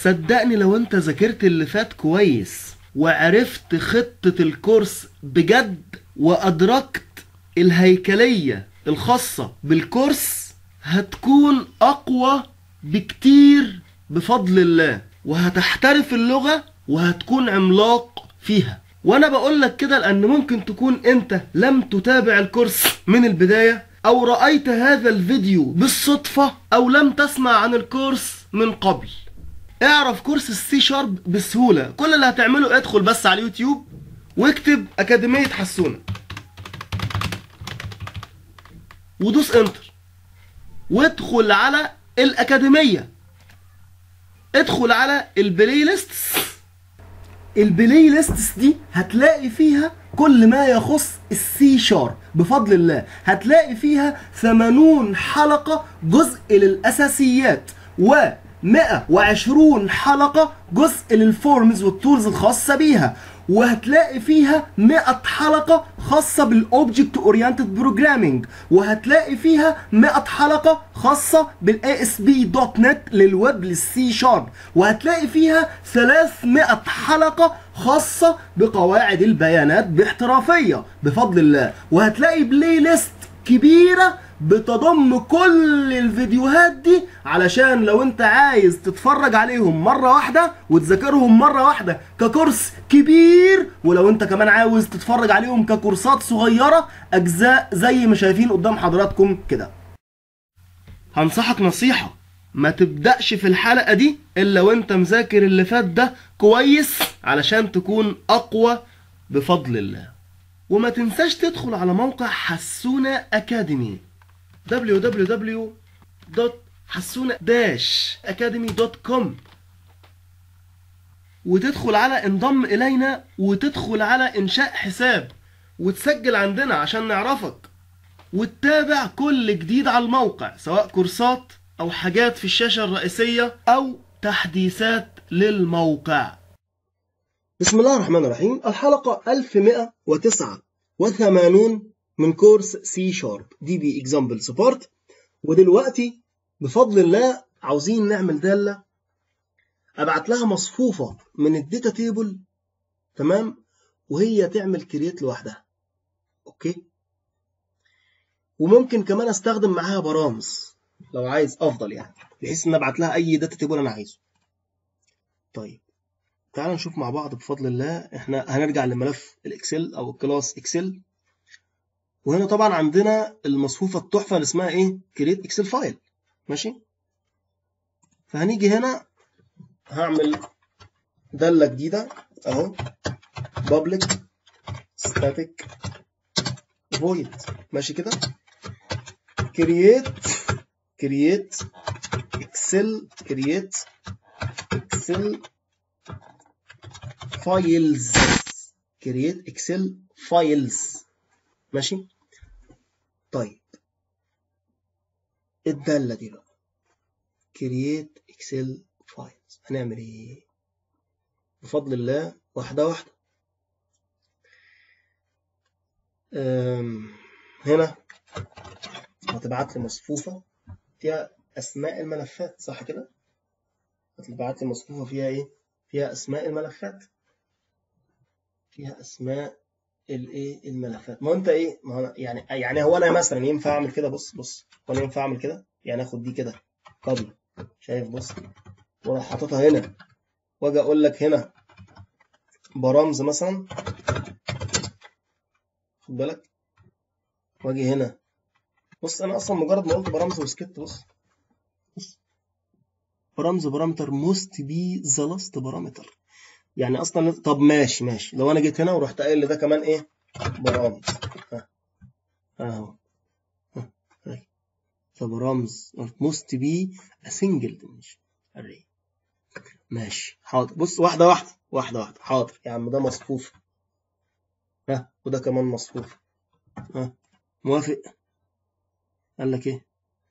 صدقني لو انت ذاكرت اللي فات كويس وعرفت خطة الكورس بجد وأدركت الهيكلية الخاصة بالكورس هتكون أقوى بكتير بفضل الله وهتحترف اللغة وهتكون عملاق فيها وانا بقول لك كده لان ممكن تكون انت لم تتابع الكورس من البداية او رأيت هذا الفيديو بالصدفة او لم تسمع عن الكورس من قبل اعرف كورس السي شارب بسهولة كل اللي هتعمله ادخل بس على اليوتيوب واكتب اكاديمية حسونة ودوس انتر وادخل على الاكاديمية ادخل على البلاي ليست البلاي ليستس دي هتلاقي فيها كل ما يخص السي شارب بفضل الله هتلاقي فيها 80 حلقة جزء للأساسيات و 120 حلقة جزء للفورمز والتولز الخاصة بيها وهتلاقي فيها 100 حلقة خاصة بالاوبجكت اورينتد بروجرامينج وهتلاقي فيها 100 حلقة خاصة بالاي اس بي دوت نت للويب للسي شارب وهتلاقي فيها 300 حلقة خاصة بقواعد البيانات باحترافية بفضل الله وهتلاقي بلاي ليست كبيرة بتضم كل الفيديوهات دي علشان لو انت عايز تتفرج عليهم مرة واحدة وتذاكرهم مرة واحدة ككورس كبير ولو انت كمان عاوز تتفرج عليهم ككورسات صغيرة اجزاء زي ما شايفين قدام حضراتكم كده هنصحك نصيحة ما تبدأش في الحلقة دي الا وانت مذاكر اللي فات ده كويس علشان تكون اقوى بفضل الله وما تنساش تدخل على موقع حسونة أكاديمي www.حسونة-academy.com وتدخل على انضم إلينا وتدخل على إنشاء حساب وتسجل عندنا عشان نعرفك وتتابع كل جديد على الموقع سواء كورسات أو حاجات في الشاشة الرئيسية أو تحديثات للموقع بسم الله الرحمن الرحيم الحلقة 1189 من كورس سي شارب دي بي اكزامبل سبورت ودلوقتي بفضل الله عاوزين نعمل دالة ابعت لها مصفوفة من الداتا تيبل تمام وهي تعمل كرييت لوحدها اوكي وممكن كمان استخدم معاها برامز لو عايز افضل يعني بحيث ان ابعت لها اي داتا تيبل انا عايزه طيب تعال نشوف مع بعض بفضل الله احنا هنرجع لملف الاكسل او الكلاس اكسل وهنا طبعا عندنا المصفوفة التحفة اللي اسمها ايه كريت اكسل فايل ماشي فهنيجي هنا هعمل دالة جديدة اهو public static void ماشي كده create create excel create excel files create excel files ماشي طيب الدالة دي بقى create excel files هنعمل ايه بفضل الله واحدة واحدة هنا هتبعت لي مصفوفة فيها أسماء الملفات صح كده هتبعت لي مصفوفة فيها ايه فيها أسماء الملفات فيها أسماء الايه الملفات ما هو انت ايه ما هو يعني يعني هو انا مثلا ينفع اعمل كده بص بص هو انا ينفع اعمل كده يعني اخد دي كده كوبي شايف بص واروح حاططها هنا واجي اقول لك هنا برامز مثلا خد بالك واجي هنا بص انا اصلا مجرد ما قلت برامز وسكت بص بص برامز بارامتر موست بي ذا لاست بارامتر يعني اصلا طب ماشي ماشي لو انا جيت هنا ورحت قايل لده كمان ايه برامز اهو فبرامز must be a single dimension array ماشي حاضر بص واحدة واحدة واحدة واحدة حاضر يا عم ده مصفوف ها وده كمان مصفوف ها موافق قال لك ايه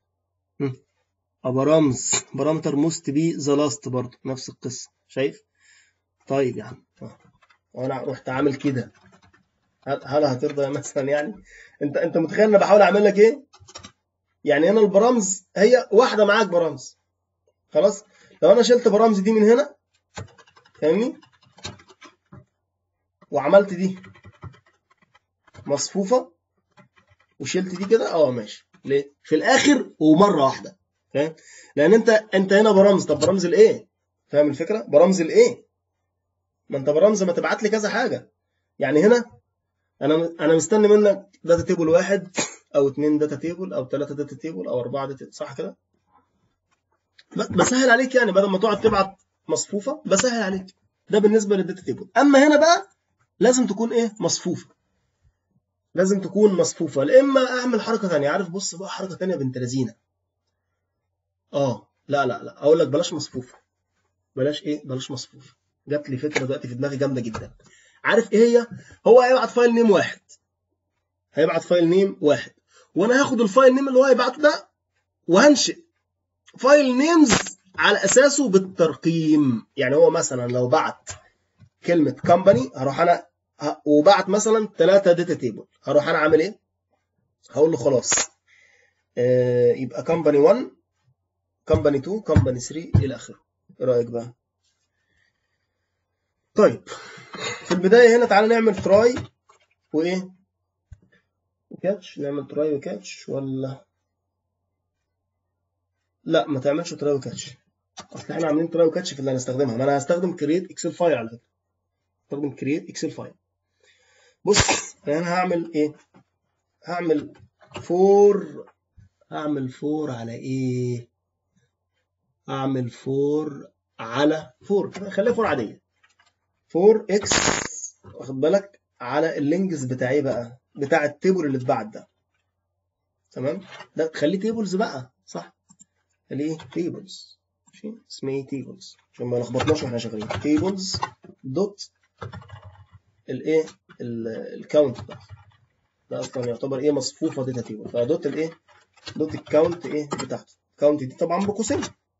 برامز بارامتر موست بي ذا لاست برضه نفس القصة شايف طيب يا عم وانا رحت عامل كده هل هترضى مثلا يعني انت انت متخيل انا بحاول اعمل لك ايه يعني هنا البرامز هي واحده معاك برامز خلاص لو انا شلت برامز دي من هنا فاهمني وعملت دي مصفوفه وشلت دي كده اه ماشي ليه في الاخر ومره واحده فاهم لان انت انت هنا برمز طب برمز الايه فاهم الفكره برمز الايه ما انت برمز ما تبعت لي كذا حاجه يعني هنا انا انا مستني منك داتا تيبل واحد او اتنين داتا تيبل او ثلاثه داتا تيبل او اربعه داتا صح كده ب- بسهل عليك يعني بدل ما تقعد تبعت مصفوفه بسهل عليك ده بالنسبه للداتا تيبل اما هنا بقى لازم تكون ايه مصفوفه لازم تكون مصفوفه لا اما اعمل حركه ثانيه عارف بص بقى حركه ثانيه بنت لذينه اه لا لا لا اقول لك بلاش مصفوفه بلاش ايه بلاش مصفوفه جات لي فكره دلوقتي في دماغي جامده جدا عارف ايه هي هو هيبعت فايل نيم واحد هيبعت فايل نيم واحد وانا هاخد الفايل نيم اللي هو هيبعته ده وهنشئ فايل نيمز على اساسه بالترقيم يعني هو مثلا لو بعت كلمه كومباني هروح انا ه- وبعت مثلا ثلاثه داتا تيبل هروح انا عامل ايه هقول له خلاص آه يبقى كومباني 1 كومباني 2 كومباني 3 الى اخره ايه رايك بقى طيب في البدايه هنا تعالى نعمل تراي وايه وكاتش نعمل تراي وكاتش ولا لا ما تعملش تراي وكاتش اصل احنا عاملين تراي وكاتش في اللي هنستخدمها ما انا هستخدم كريت اكسل فايل على فكره هستخدم كريت اكسل فايل بص انا هعمل ايه هعمل فور هعمل فور على ايه هعمل فور على فور كده خليها فور عاديه فور اكس واخد بالك على اللينجز بتاع ايه بقى بتاع التيبل اللي اتبعت ده تمام ده خليه تيبلز بقى صح خليه تيبلز ماشي اسمه ايه تيبلز عشان ما لخبطناش واحنا شغالين تيبلز دوت الايه الكاونت ده ده اصلا يعتبر ايه مصفوفه داتا تيبل فدوت الايه دوت الكاونت ايه بتاعته الكاونت دي طبعا بقوسين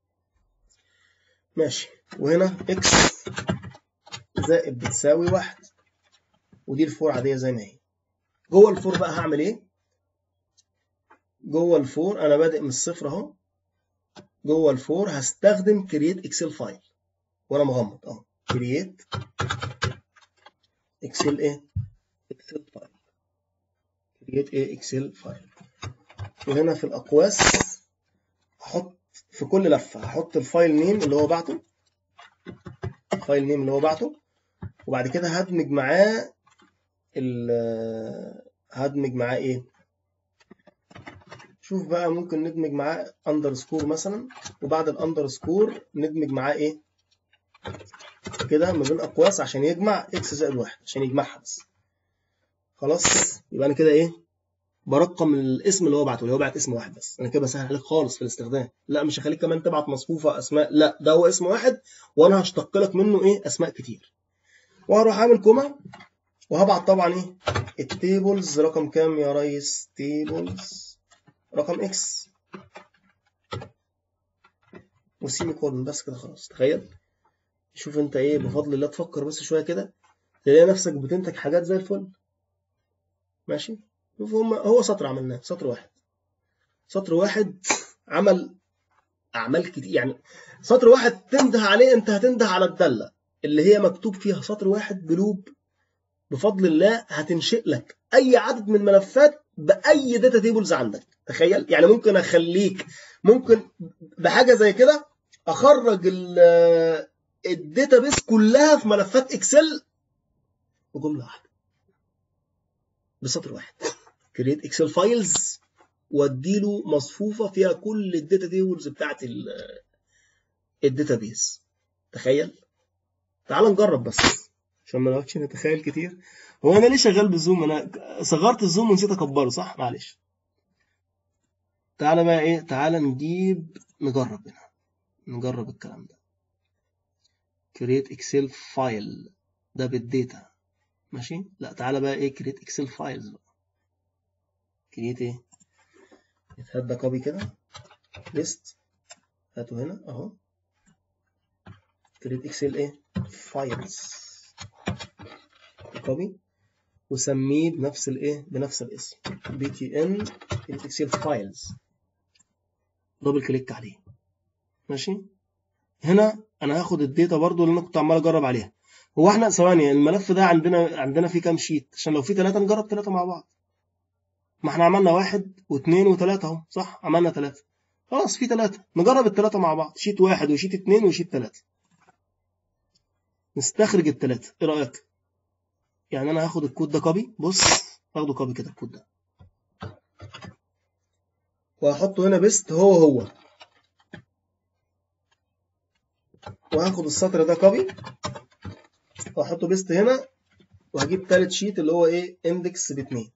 ماشي وهنا اكس زائد بتساوي واحد ودي الفور عادية زي ما هي جوه الفور بقى هعمل ايه جوه الفور انا بادئ من الصفر اهو جوه الفور هستخدم كرييت اكسل فايل وانا مغمض اهو كرييت اكسل ايه اكسل فايل كرييت ايه اكسل فايل وهنا في الاقواس هحط في كل لفه هحط الفايل نيم اللي هو بعته الفايل نيم اللي هو بعته وبعد كده هدمج معاه ال هدمج معاه ايه شوف بقى ممكن ندمج معاه اندرسكور مثلا وبعد الاندرسكور ندمج معاه ايه كده ما بين اقواس عشان يجمع اكس زائد واحد عشان يجمعها بس خلاص يبقى انا كده ايه برقم الاسم اللي هو بعته اللي هو بعت اسم واحد بس انا كده بسهل عليك خالص في الاستخدام لا مش هخليك كمان تبعت مصفوفه اسماء لا ده هو اسم واحد وانا هشتق لك منه ايه اسماء كتير وهروح اعمل كوما وهبعت طبعا ايه التيبلز رقم كام يا ريس تيبلز رقم اكس وسيمي كولن بس كده خلاص تخيل شوف انت ايه بفضل الله تفكر بس شويه كده تلاقي نفسك بتنتج حاجات زي الفل ماشي شوف هم هو سطر عملناه سطر واحد سطر واحد عمل اعمال كتير يعني سطر واحد تنده عليه انت هتنده على الداله اللي هي مكتوب فيها سطر واحد بلوب بفضل الله هتنشئ لك اي عدد من الملفات باي داتا تيبلز عندك تخيل يعني ممكن اخليك ممكن بحاجه زي كده اخرج الداتا بيس كلها في ملفات اكسل بجمله واحده بسطر واحد كريت اكسل فايلز واديله مصفوفه فيها كل الداتا تيبلز بتاعت الداتا بيس تخيل تعال نجرب بس عشان ما نقعدش نتخيل كتير هو انا ليه شغال بالزوم انا صغرت الزوم ونسيت اكبره صح معلش تعالى بقى ايه تعالى نجيب نجرب هنا نجرب الكلام ده create excel file ده بالديتا ماشي لا تعالى بقى ايه create excel files بقى create ايه هات ده كوبي كده list هاته هنا اهو create excel ايه files كوبي وسميه بنفس الايه بنفس الاسم btn اكسل فايلز دبل كليك عليه ماشي هنا انا هاخد الداتا برضو اللي انا كنت عمال اجرب عليها هو احنا ثواني الملف ده عندنا عندنا فيه كام شيت عشان لو في ثلاثة نجرب ثلاثة مع بعض ما احنا عملنا واحد واثنين وثلاثة اهو صح عملنا ثلاثة خلاص في ثلاثة نجرب الثلاثة مع بعض شيت واحد وشيت اثنين وشيت ثلاثة نستخرج الثلاثة ايه رأيك يعني انا هاخد الكود ده كوبي بص هاخده كوبي كده الكود ده وهحطه هنا بيست هو هو وهاخد السطر ده كوبي واحطه بيست هنا وهجيب تالت شيت اللي هو ايه اندكس باتنين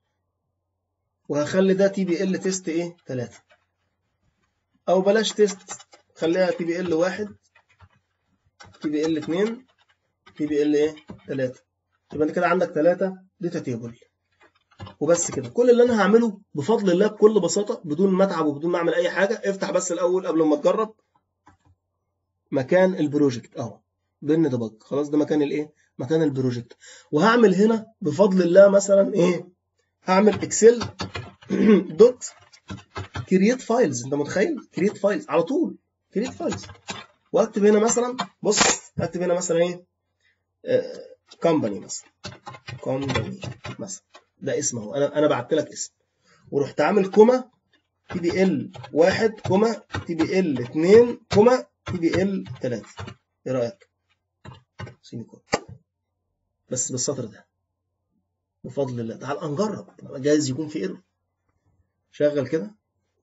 وهخلي ده تي بي ال تيست ايه تلاتة او بلاش تيست خليها تي بي ال واحد تي بي ال اتنين تي بي ال ايه تلاتة يبقى انت كده عندك تلاتة داتا تيبل وبس كده كل اللي انا هعمله بفضل الله بكل بساطة بدون ما اتعب وبدون ما اعمل اي حاجة افتح بس الاول قبل ما تجرب مكان البروجكت اهو بن ديبج خلاص ده مكان الايه مكان البروجكت وهعمل هنا بفضل الله مثلا ايه هعمل اكسل دوت كرييت فايلز انت متخيل كرييت فايلز على طول كرييت فايلز واكتب هنا مثلا بص اكتب هنا مثلا ايه كومباني مثلا كومباني مثلا ده اسم اهو انا انا بعت لك اسم ورحت عامل كوما تي بي ال واحد كوما تي بي ال اتنين كوما تي بي ال تلاتة ايه رايك؟ سيمي كون بس بالسطر ده بفضل الله تعال نجرب جايز يكون في ايرور شغل كده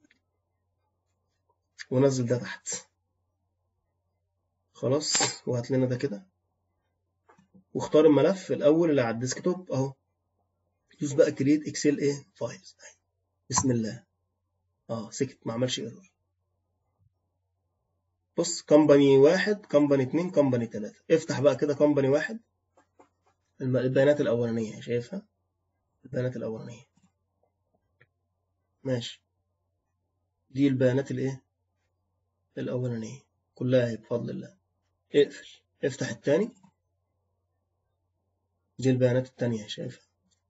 ونزل ده تحت خلاص وهات لنا ده كده واختار الملف الاول اللي على الديسكتوب اهو دوس بقى كريت اكسل ايه فايلز بسم الله اه سكت ما عملش ايرور بص كومباني واحد كومباني اتنين كومباني تلاتة افتح بقى كده كومباني واحد البيانات الأولانية شايفها البيانات الأولانية ماشي دي البيانات الايه الأولانية كلها اهي بفضل الله اقفل افتح التاني دي البيانات التانية شايفها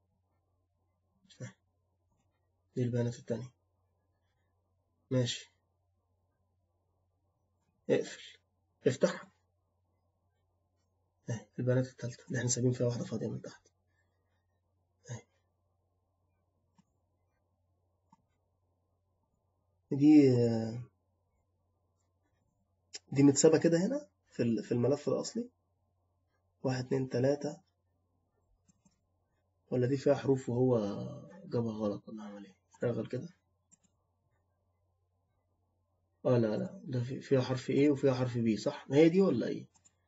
دي البيانات التانية ماشي اقفل افتح اهي البيانات التالتة اللي احنا سايبين فيها واحدة فاضية من تحت اهي دي دي متسابة كده هنا في في الملف الأصلي واحد اتنين تلاتة ولا دي فيها حروف وهو جابها غلط ولا عمل ايه شغل كده اه لا لا ده في فيها حرف A وفيها حرف B صح ما هي دي ولا ايه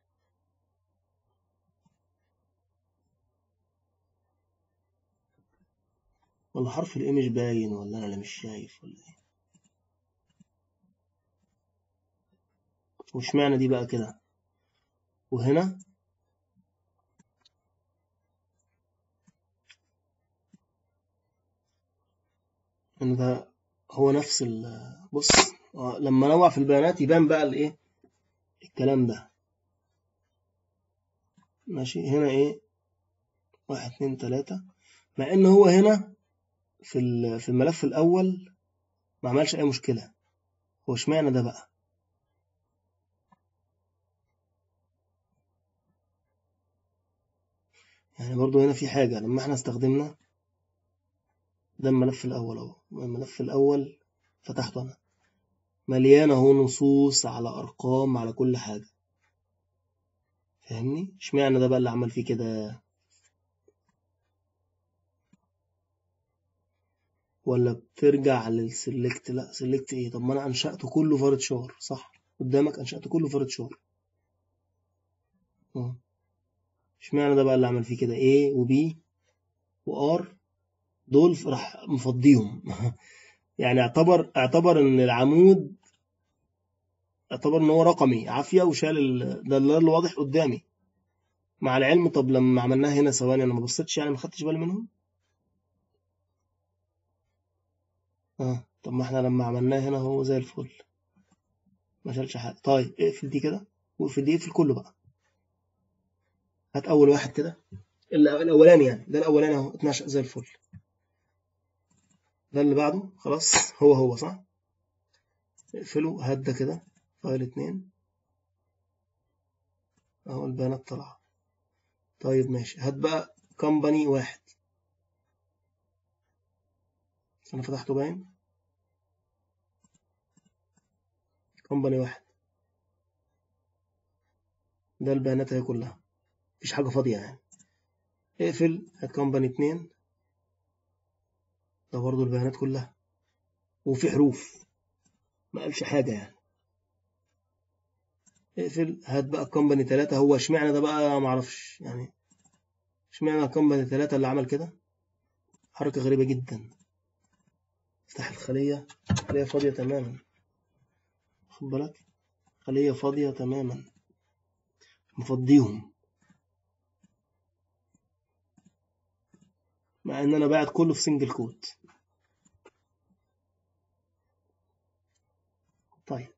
ولا حرف الايه مش باين ولا انا اللي مش شايف ولا ايه وش معنى دي بقى كده وهنا ان ده هو نفس ال بص لما نوع في البيانات يبان بقى الايه الكلام ده ماشي هنا ايه واحد اتنين تلاتة مع ان هو هنا في في الملف الاول ما عملش اي مشكلة هو اشمعنى ده بقى يعني برضو هنا في حاجة لما احنا استخدمنا ده الملف الأول أهو الملف الأول فتحته أنا مليان أهو نصوص على أرقام على كل حاجة فاهمني؟ اشمعنى ده بقى اللي عمل فيه كده ولا بترجع للسلكت لا سلكت ايه طب ما انا انشأته كله فارد شار صح قدامك انشأته كله فارد شار اه اشمعنى ده بقى اللي عمل فيه كده A و B و R دول راح مفضيهم يعني اعتبر اعتبر ان العمود اعتبر ان هو رقمي عافيه وشال ال... ده اللي واضح قدامي مع العلم طب لما عملناها هنا ثواني انا ما بصيتش يعني ما خدتش بالي منهم اه طب ما احنا لما عملناها هنا هو زي الفل ما شالش حاجه طيب اقفل دي كده واقفل دي اقفل كله بقى هات اول واحد كده الاولاني يعني ده الاولاني اهو اتنشأ زي الفل ده اللي بعده خلاص هو هو صح اقفله هات ده كده فايل اتنين اهو البيانات طالعة طيب ماشي هات بقى كومباني واحد انا فتحته باين كومباني واحد ده البيانات اهي كلها مفيش حاجة فاضية يعني اقفل هات كومباني اتنين ده برضو البيانات كلها وفي حروف ما قالش حاجة يعني اقفل هات بقى كومباني تلاتة هو اشمعنى ده بقى معرفش يعني اشمعنى كومباني تلاتة اللي عمل كده حركة غريبة جدا افتح الخلية خلية فاضية تماما خد بالك خلية فاضية تماما مفضيهم مع ان انا باعت كله في سنجل كوت طيب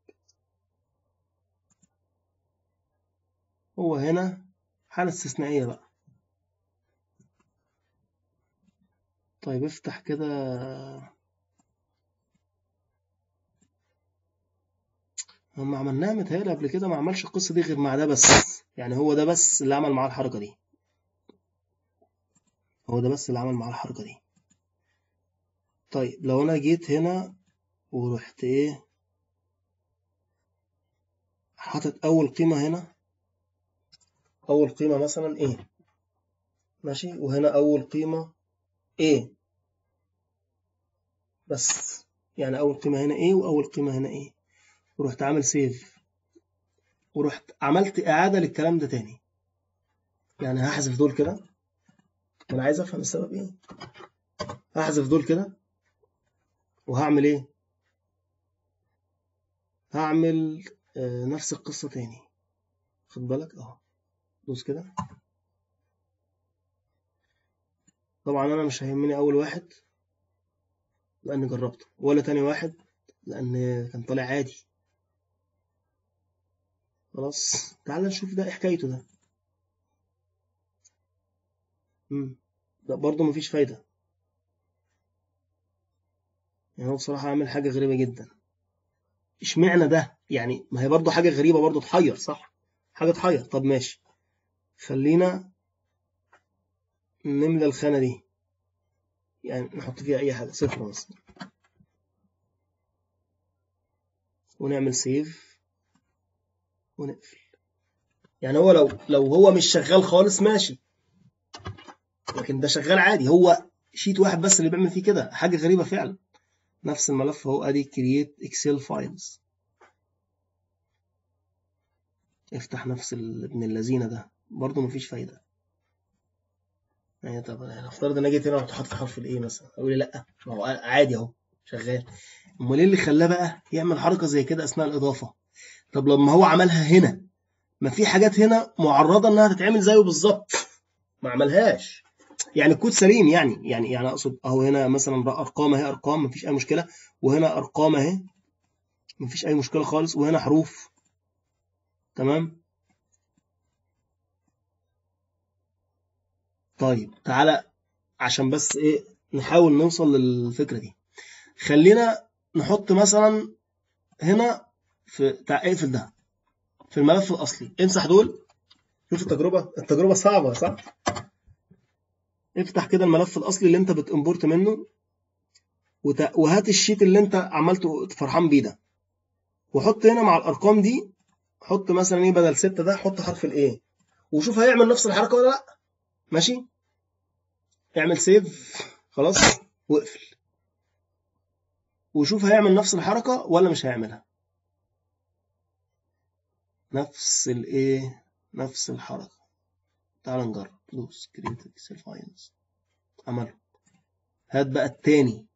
هو هنا حالة استثنائية بقى طيب افتح كده هم عملناها متهيألي قبل كده ما عملش القصة دي غير مع ده بس يعني هو ده بس اللي عمل معاه الحركة دي هو ده بس اللي عمل معاه الحركة دي طيب لو أنا جيت هنا ورحت إيه حاطط أول قيمة هنا أول قيمة مثلا إيه ماشي وهنا أول قيمة إيه بس يعني أول قيمة هنا إيه وأول قيمة هنا إيه ورحت عامل سيف ورحت عملت إعادة للكلام ده تاني يعني هحذف دول كده أنا عايز أفهم السبب إيه هحذف دول كده وهعمل إيه هعمل آه نفس القصة تاني خد بالك أهو دوس كده طبعا أنا مش هيهمني أول واحد لأني جربته ولا تاني واحد لأن كان طالع عادي خلاص تعال نشوف ده إيه حكايته ده مم. لا برضه مفيش فايدة يعني هو بصراحة عامل حاجة غريبة جدا اشمعنى ده يعني ما هي برضه حاجة غريبة برضه تحير صح حاجة تحير طب ماشي خلينا نملى الخانة دي يعني نحط فيها أي حاجة صفر بس ونعمل سيف ونقفل يعني هو لو لو هو مش شغال خالص ماشي لكن ده شغال عادي هو شيت واحد بس اللي بيعمل فيه كده حاجة غريبة فعلا نفس الملف هو ادي create excel files افتح نفس ابن اللذينة ده برضه مفيش فايدة يعني طب انا افترض ان انا جيت هنا رحت حاطط حرف الايه مثلا اقول لي لا ما هو عادي اهو شغال امال ايه اللي خلاه بقى يعمل حركه زي كده اثناء الاضافه طب لما هو عملها هنا ما في حاجات هنا معرضه انها تتعمل زيه بالظبط ما عملهاش يعني الكود سليم يعني يعني يعني اقصد اهو هنا مثلا ارقام اهي ارقام ما فيش اي مشكله وهنا ارقام اهي ما فيش اي مشكله خالص وهنا حروف تمام طيب تعالى عشان بس ايه نحاول نوصل للفكره دي خلينا نحط مثلا هنا في اقفل ده في الملف الاصلي امسح دول شوف التجربه التجربه صعبه صح افتح كده الملف الاصلي اللي انت بتمبورت منه وت... وهات الشيت اللي انت عملته فرحان بيه ده وحط هنا مع الارقام دي حط مثلا ايه بدل 6 ده حط حرف الايه وشوف هيعمل نفس الحركه ولا لا ماشي اعمل سيف خلاص واقفل وشوف هيعمل نفس الحركة ولا مش هيعملها نفس الايه نفس الحركة تعال نجرب دوس كريت اكسل فايلز عمله هات بقى التاني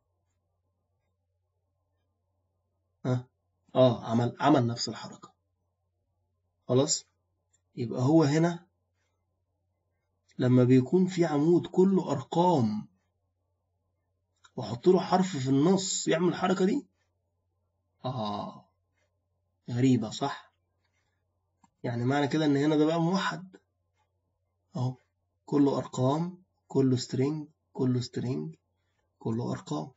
ها اه عمل عمل نفس الحركة خلاص يبقى هو هنا لما بيكون في عمود كله أرقام وأحط له حرف في النص يعمل الحركة دي آه غريبة صح يعني معنى كده إن هنا ده بقى موحد أهو كله أرقام كله سترينج كله سترينج كله أرقام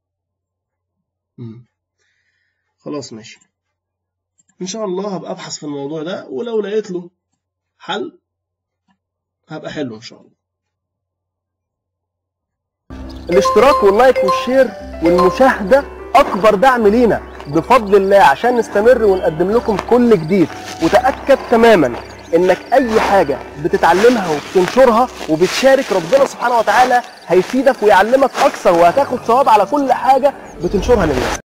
مم. خلاص ماشي إن شاء الله هبقى أبحث في الموضوع ده ولو لقيت له حل هبقى حلو ان شاء الله الاشتراك واللايك والشير والمشاهدة أكبر دعم لينا بفضل الله عشان نستمر ونقدم لكم كل جديد وتأكد تماما إنك أي حاجة بتتعلمها وبتنشرها وبتشارك ربنا سبحانه وتعالى هيفيدك ويعلمك أكثر وهتاخد ثواب على كل حاجة بتنشرها للناس